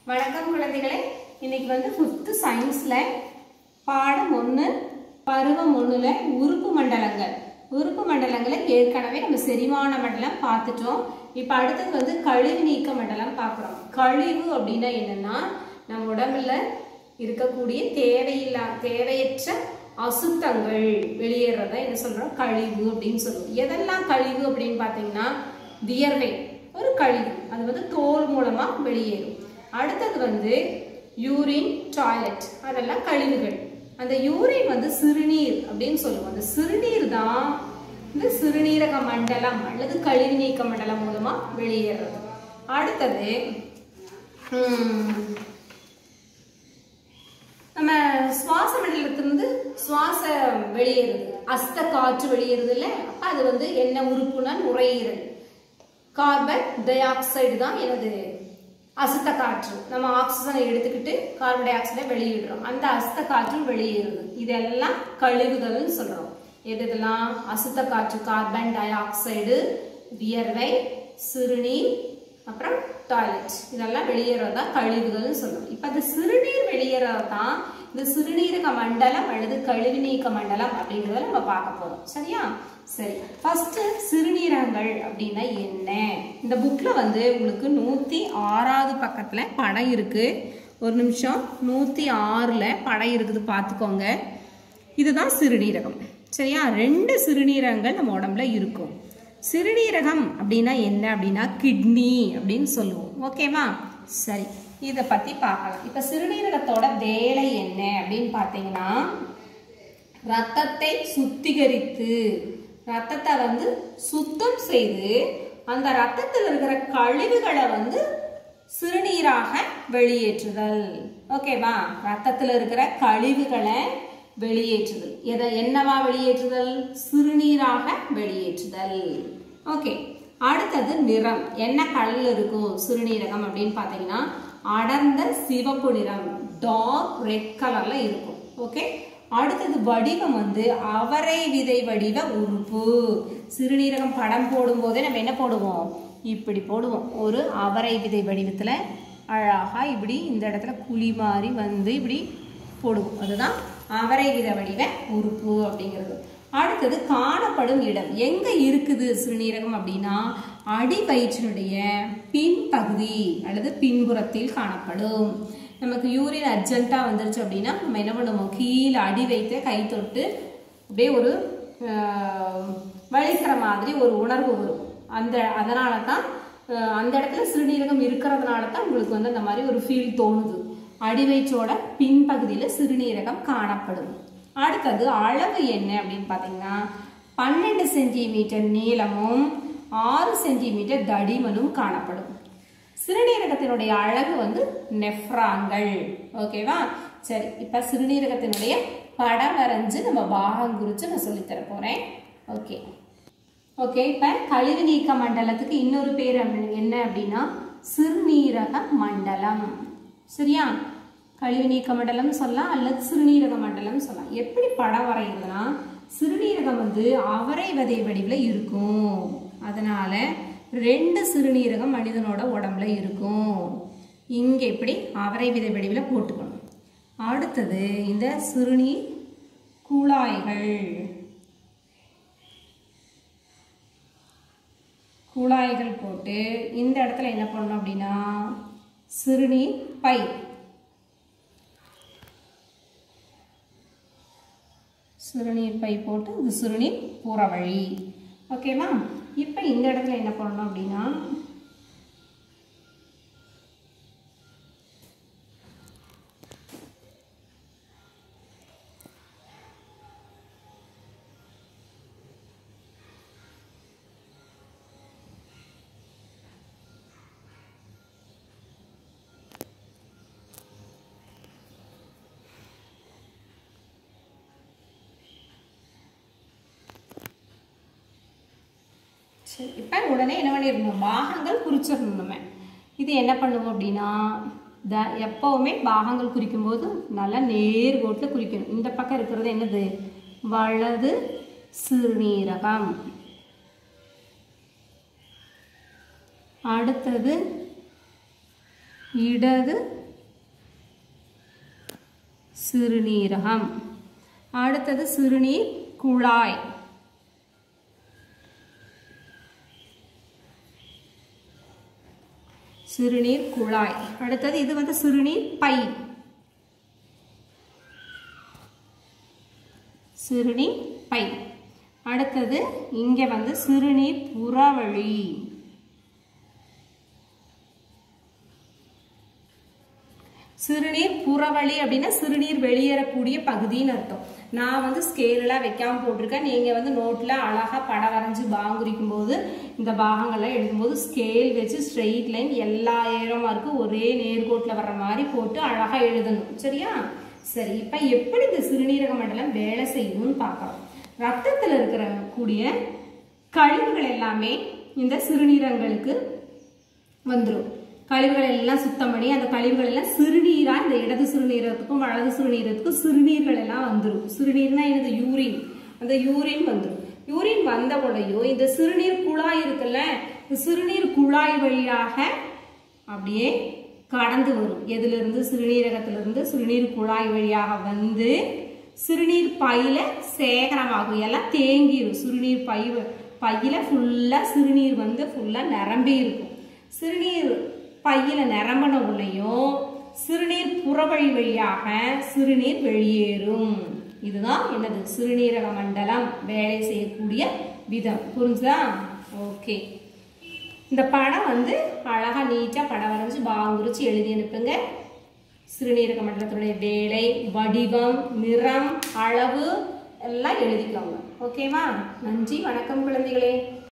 வணக்கம் குழந்தைகளே இன்னைக்கு வந்து ஃபிஃப்த்து சயின்ஸில் பாடம் ஒன்று பருவம் ஒன்றில் உறுப்பு மண்டலங்கள் உறுப்பு மண்டலங்களை ஏற்கனவே நம்ம செரிமான மண்டலம் பார்த்துட்டோம் இப்போ அடுத்தது வந்து கழிவு நீக்க மண்டலம் பார்க்குறோம் கழிவு அப்படின்னா என்னன்னா நம்ம உடம்புல இருக்கக்கூடிய தேவையில்லா தேவையற்ற அசுத்தங்கள் வெளியேறத என்ன சொல்றோம் கழிவு அப்படின்னு சொல்லுவோம் எதெல்லாம் கழிவு அப்படின்னு பார்த்தீங்கன்னா வியர்வை ஒரு கழிவு அது வந்து தோல் மூலமா வெளியேறும் அடுத்தது வந்து யூரின் டாய்லெட் அதெல்லாம் கழிவுகள் அந்த யூரின் வந்து சிறுநீர் அப்படின்னு சொல்லுவோம் அந்த சிறுநீர் தான் இந்த சிறுநீரக மண்டலம் அல்லது கழிவு நீக்க மண்டலம் மூலமா வெளியேறது அடுத்தது ஹம், நம்ம சுவாச மண்டலத்திலிருந்து சுவாசம் வெளியேறுது அஸ்த காற்று வெளியேறுது இல்ல அப்ப அது வந்து என்ன உறுப்புனா நுரையீரல் கார்பன் டை ஆக்சைடு தான் எனது அசுத்த காற்று நம்ம ஆக்சிஜனை எடுத்துக்கிட்டு கார்பன் டை ஆக்சைடை வெளியிடுறோம் அந்த அசுத்த காற்று வெளியேறுது இதெல்லாம் கழிவுகள்னு சொல்றோம் எது இதெல்லாம் அசுத்த காற்று கார்பன் டை ஆக்சைடு வியர்வை சிறுநீர் அப்புறம் டாய்லெட் இதெல்லாம் வெளியேறது தான் கழிவுகள்னு சொல்றோம் இப்போ அந்த சிறுநீர் வெளியேறது தான் இந்த சிறுநீரக மண்டலம் அல்லது கழிவு நீக்க மண்டலம் அப்படிங்கிறத நம்ம பார்க்க போறோம் சரியா சரி ஃபர்ஸ்ட் சிறுநீரகங்கள் அப்படின்னா என்ன இந்த புக்ல வந்து உங்களுக்கு நூத்தி ஆறாவது பக்கத்துல படம் இருக்கு ஒரு நிமிஷம் நூத்தி ஆறுல படம் இருக்குது பார்த்துக்கோங்க இதுதான் சிறுநீரகம் சரியா ரெண்டு சிறுநீரகங்கள் நம்ம உடம்புல இருக்கும் சிறுநீரகம் அப்படின்னா என்ன அப்படின்னா கிட்னி அப்படின்னு சொல்லுவோம் ஓகேவா சரி இதை பத்தி பார்க்கலாம் இப்ப சிறுநீரகத்தோட வேலை என்ன அப்படின்னு பார்த்தீங்கன்னா ரத்தத்தை சுத்திகரித்து ரத்தத்தை வந்து சுத்தம் செய்து அந்த ரத்தத்தில் இருக்கிற கழிவுகளை வந்து சிறுநீராக வெளியேற்றுதல் ஓகேவா ரத்தத்தில் இருக்கிற கழிவுகளை வெளியேற்றுதல் எதை என்னவா வெளியேற்றுதல் சிறுநீராக வெளியேற்றுதல் ஓகே அடுத்தது நிறம் என்ன கலர்ல இருக்கும் சிறுநீரகம் அப்படின்னு பார்த்தீங்கன்னா அடர்ந்த சிவப்பு நிறம் டார்க் ரெட் கலர்ல இருக்கும் ஓகே அடுத்தது வடிவம் வந்து அவரை விதை வடிவ உறுப்பு சிறுநீரகம் படம் போடும் போதே நம்ம என்ன போடுவோம் இப்படி போடுவோம் ஒரு அவரை விதை வடிவத்துல அழகா இப்படி இந்த இடத்துல குழி மாதிரி வந்து இப்படி போடுவோம் அதுதான் அவரை வித வடிவ உறுப்பு அப்படிங்கிறது அடுத்தது காணப்படும் இடம் எங்க இருக்குது சிறுநீரகம் அப்படின்னா அடி வயிற்றினுடைய பின்பகுதி அல்லது பின்புறத்தில் காணப்படும் நமக்கு யூரின் அர்ஜென்ட்டா வந்துருச்சு அப்படின்னா நம்ம என்ன பண்ணுவோம் கீழே அடி வைத்து கை தொட்டு அப்படியே ஒரு ஆஹ், வலிக்கிற மாதிரி ஒரு உணர்வு வரும் அந்த அதனால தான் ஆஹ், அந்த இடத்துல சிறுநீரகம் இருக்கிறதுனால தான் உங்களுக்கு வந்து அந்த மாதிரி ஒரு ஃபீல் தோணுது அடிவயிற்றோட பின்பகுதியில் சிறுநீரகம் காணப்படும் அடுத்தது அளவு என்ன அப்படின்னு பார்த்தீங்கன்னா பன்னெண்டு சென்டிமீட்டர் நீளமும் ஆறு சென்டிமீட்டர் தடிமனும் காணப்படும் சிறுநீரகத்தினுடைய அழகு வந்து நெஃப்ரான்கள் ஓகேவா சரி இப்ப சிறுநீரகத்தினுடைய படம் வரைஞ்சு நம்ம பாகம் குறித்து நான் சொல்லித்தர போறேன் ஓகே ஓகே இப்ப கழிவு நீக்க மண்டலத்துக்கு இன்னொரு பேர் அப்படி- என்ன அப்படின்னா சிறுநீரக மண்டலம் சரியா கழிவு நீக்க மண்டலம் சொல்லலாம் அல்லது சிறுநீரக மண்டலம் சொல்லலாம் எப்படி படம் வரைகிறதுனா சிறுநீரகம் வந்து அவரை விதை வடிவில் இருக்கும் அதனால ரெண்டு சிறுநீரகம் மனிதனோட உடம்புல இருக்கும் இங்க இப்படி அவரை விதை வடிவில் போட்டுக்கணும் அடுத்தது இந்த சிறுநீர் குழாய்கள் குழாய்கள் போட்டு இந்த இடத்துல என்ன பண்ணணும் அப்படின்னா சிறுநீர் பை சிறுநீர் பை போட்டு இது சிறுநீர் புறவழி ஓகேவா இப்போ இந்த இடத்துல என்ன பண்ணணும் அப்படின்னா சரி இப்போ உடனே என்ன பண்ணிடணும் பாகங்கள் குறிச்சிடணும் நம்ம இது என்ன பண்ணுவோம் அப்படின்னா த எப்போவுமே பாகங்கள் குறிக்கும்போது நல்லா நேர்கோட்டில் குறிக்கணும் இந்த பக்கம் இருக்கிறது என்னது வலது சிறுநீரகம் அடுத்தது இடது சிறுநீரகம் அடுத்தது சிறுநீர் குழாய் சிறுநீர் குழாய் அடுத்தது இது வந்து சிறுநீர் பை சிறுநீர் பை அடுத்தது இங்க வந்து சிறுநீர் புறவழி சிறுநீர் புறவழி அப்படின்னா சிறுநீர் வெளியேறக்கூடிய பகுதின்னு அர்த்தம் நான் வந்து ஸ்கேலெலாம் வைக்காம போட்டிருக்கேன் நீங்கள் வந்து நோட்டில் அழகாக படம் வரைஞ்சி பாங்குரிக்கும் போது இந்த பாகங்கள்லாம் எழுதும்போது ஸ்கேல் வச்சு ஸ்ட்ரெயிட் லைன் எல்லா ஏரமாக இருக்கும் ஒரே நேர்கோட்டில் வர்ற மாதிரி போட்டு அழகாக எழுதணும் சரியா சரி இப்போ எப்படி இந்த சிறுநீரக மண்டலம் வேலை செய்யும்னு பார்க்கலாம் ரத்தத்தில் இருக்கிற கூடிய கழிவுகள் எல்லாமே இந்த சிறுநீரகங்களுக்கு வந்துடும் கழிவுகள் எல்லாம் சுத்தம் பண்ணி அந்த கழிவுகள் எல்லாம் சிறுநீரா இந்த இடது சிறுநீரகத்துக்கும் வலது சிறுநீரகத்துக்கும் சிறுநீர்கள் எல்லாம் வந்துடும் சிறுநீர்னா என்னது யூரின் அந்த யூரின் வந்துடும் யூரின் வந்த உடனேயோ இந்த சிறுநீர் குழாய் இருக்குல்ல இந்த சிறுநீர் குழாய் வழியாக அப்படியே கடந்து வரும் எதிலிருந்து சிறுநீரகத்திலிருந்து சிறுநீர் குழாய் வழியாக வந்து சிறுநீர் பையில சேகரமாகும் எல்லாம் தேங்கிடும் சிறுநீர் பை பையில ஃபுல்லா சிறுநீர் வந்து ஃபுல்லா நிரம்பி இருக்கும் சிறுநீர் பையில நிரம்பின உடனேயும் சிறுநீர் புறவழி வழியாக சிறுநீர் வெளியேறும் இதுதான் என்னது சிறுநீரக மண்டலம் வேலை செய்யக்கூடிய விதம் புரிஞ்சுதா ஓகே இந்த படம் வந்து அழகா நீட்டா படம் வரைஞ்சு பாங்குறிச்சு எழுதி அனுப்புங்க சிறுநீரக மண்டலத்தினுடைய வேலை வடிவம் நிறம் அளவு எல்லாம் எழுதிக்கோங்க ஓகேவா நன்றி வணக்கம் குழந்தைகளே